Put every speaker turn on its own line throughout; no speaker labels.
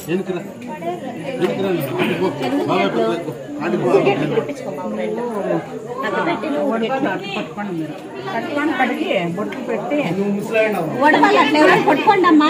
పట్టుకొని కడిగి బొట్లు పెట్టి
వడవాలి అట్లా ఎవరైనా కొట్టుకోండి అమ్మా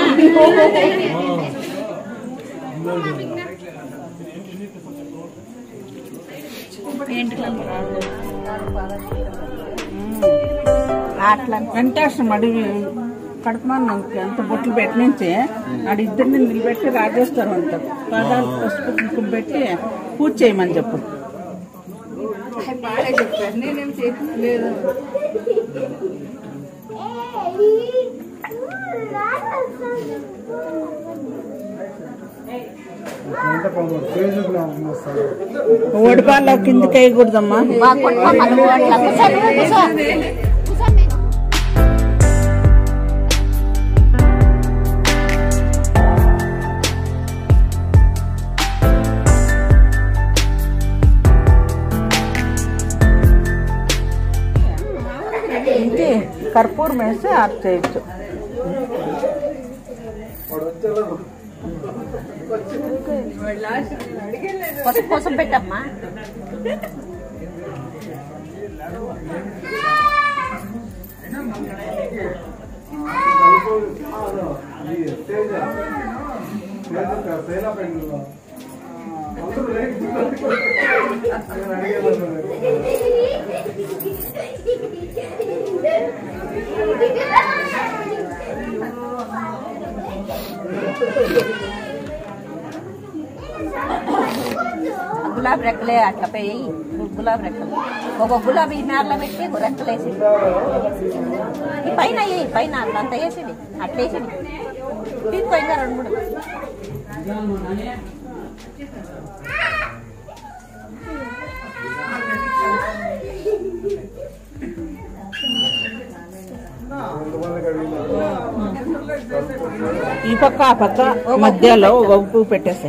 అట్లా వెంకటేశ్వరం అడిగి కడుపుమానందుకు ఎంత బొట్లు పెట్టి నుంచి ఆడ ఇద్దరిని నిలబెట్టి రాజేశ్వరం అంటారు పాదాలు పసుపు కుంకుమ పెట్టి పూజ చేయమని చెప్పు బాగా చెప్పారు నేనేం చేయలేదు ఓడిపాల్లో కిందకి వేయకూడదమ్మా
బాగా కొట్టుకోమని అట్లా కూర్చో నువ్వు కూర్చో కూర్చో మీరు.
ఇంటి కర్పూరం వేసి ఆఫ్ చేయొచ్చు
పసుపు కోసం పెట్టమ్మా గులాబీ రెక్కలే అట్లా పోయి గులాబీ రెక్కలు ఒక గులాబీ మేరలో పెట్టి ఒక రెక్కలు వేసి ఈ పైన వేయి పైన అంత వేసింది అట్లా వేసింది తీసుకో ఇంకా రెండు మూడు
ఈ పక్క ఆ పక్క మధ్యలో ఒక పువ్వు పెట్టేసి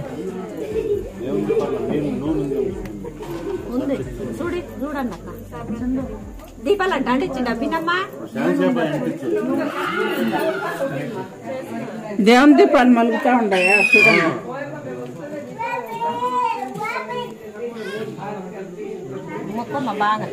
ఉంది చూడి చూడండి అక్క దీపాలు అంట అంటించిండ పిన్నమ్మా
దేవుని దీపాలు మలుగుతా ఉండయా చూడండి
మొక్కమ్మ బాగా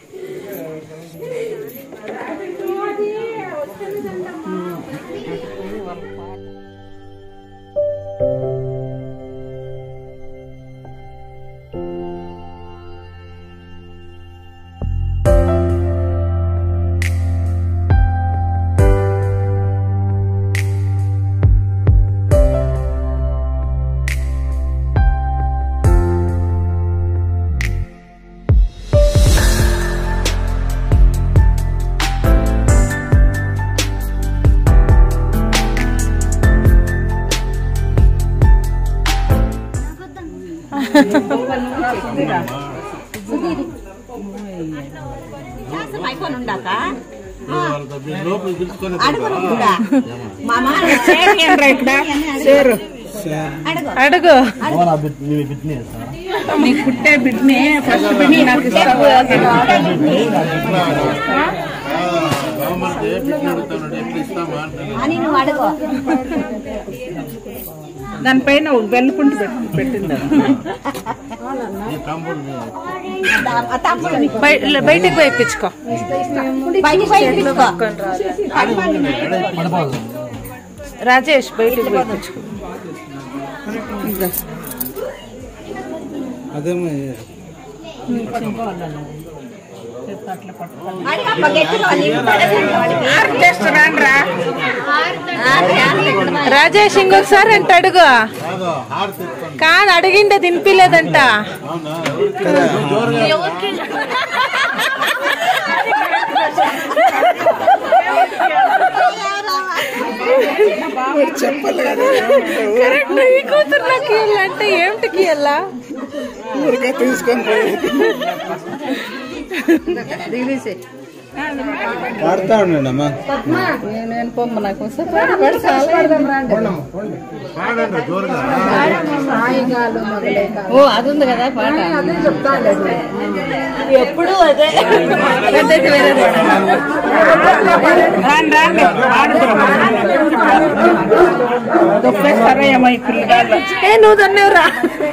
శాసం అయిపోయి ఉండాక
లోపల పిలుచుకొని
అడుగు కూడా మామ
ఇక్కడ సేరు
అడుగు
అడుగు నీకు పుట్టే బిడ్డని ఫస్ట్ బిడ్డ నాకు ఇస్తావు
బామ్మర్ది పిట్టిన అడుగుతున్నాడు ఎప్పుడు ఇస్తామా అంటాను
అని నువ్వు అడుగు
దానిపైన ఒక బెల్లపుంటి పెట్టి పెట్టింది
ఈ కాంపౌండ్
ఆ తాంబూలం ఇవ్వు.
బయటికి పోయి ఇప్పించుకో
బయటికి పోయి తీసుకో
రాజేష్ బయటికి పోయి ఇప్పించుకో
అడిగమ్మ గట్టిగా వాళ్ళు ఇవ్వబడేదంట వాడికి. ఆ,
రాజేష్ ఇంకొకసారి అంటే అడుగు
కాదు హార్ తెచ్చుకోండి
కాదు అడిగిండే తినిపిలేదంట
అవునా జోరుగా
కరెక్ట్ ఈ కూతురు నాకు అంటే ఏమిటికి ఎలా
పాడుతా ఉండండి అమ్మా
నేను పొమ్మ నాకు
పాడండి జోరుగా
ఓ అది ఉంది కదా పాట అదే చెప్తాను
ఎప్పుడు అదే
పెద్దది వేరే రాండి రాండి దొప్పేస్తారు ఏమో ఈ పిల్లగాళ్ళు
ఏ నువ్వు తన్నేవురా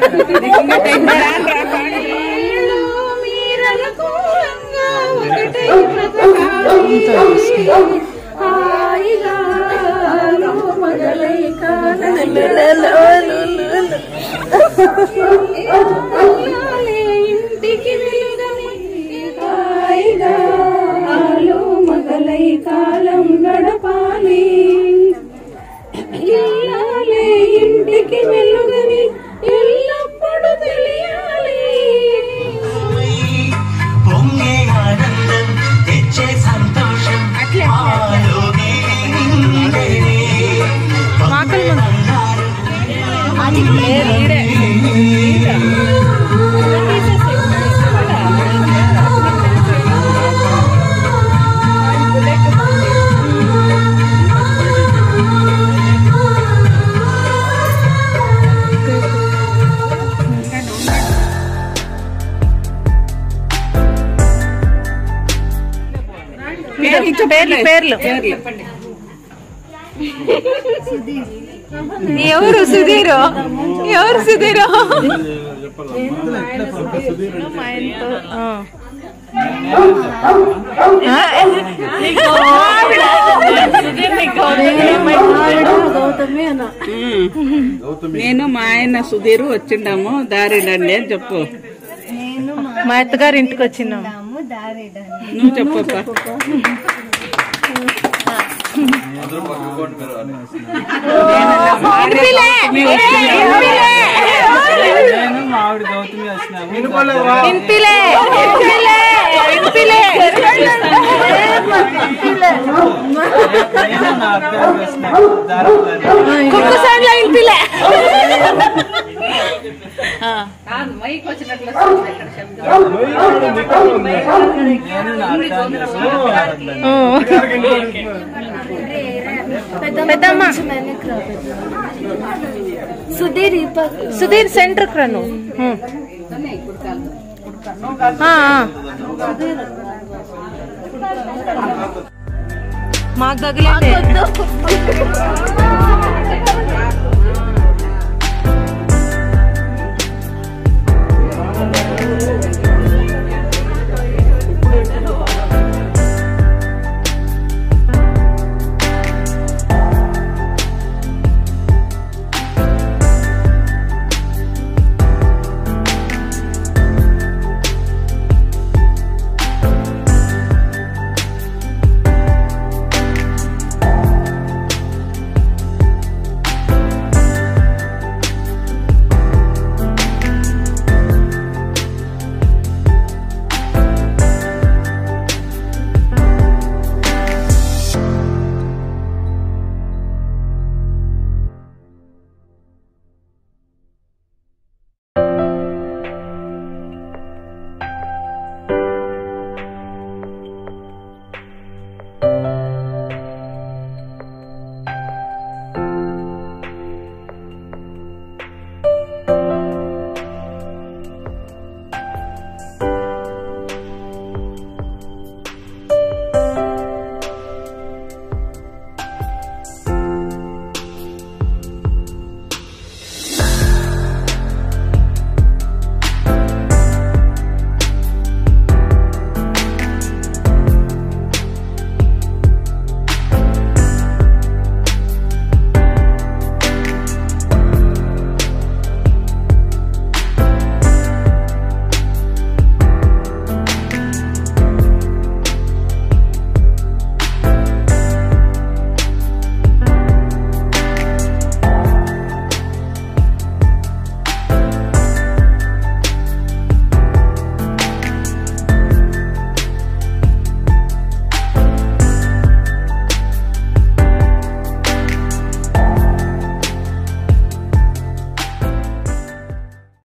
ఇంటికి వెలుగని హాయిగా ఆలు మొదలై కాలం గడపాలి ఇల్లాలే ఇంటికి వెలుగని ఎల్లప్పుడు తెలియాలి
పొంగే ఆనందం తెచ్చే సంతోషం ఆలోనే నిండేనే.
పేర్లు పేర్లు ఎవరు సుధీరు ఎవరు సుధీరు ఆ. ఆ,
నేను మా ఆయన సుధీర్ వచ్చిండాము దారిడండి అని చెప్పు
మా అత్తగారి ఇంటికి వచ్చినాం
నువ్వు చెప్పప్ప
నేను మా ఆవిడ గౌతమి వచ్చినాము
ఇంటిలే ఇంటిలే ఇంటిలే
నేను నా అత్తగారు వచ్చినాము దారి
కుక్కసాడ్ల ఇంటిలే
నేను నా అత్తగారు
పెద్దమ్మ
సుధీర్ ఈ పక్క
సుధీర్ సెంటర్ రా నువ్వు ఉం. ఆ, ఆ. మాకు తగిలింది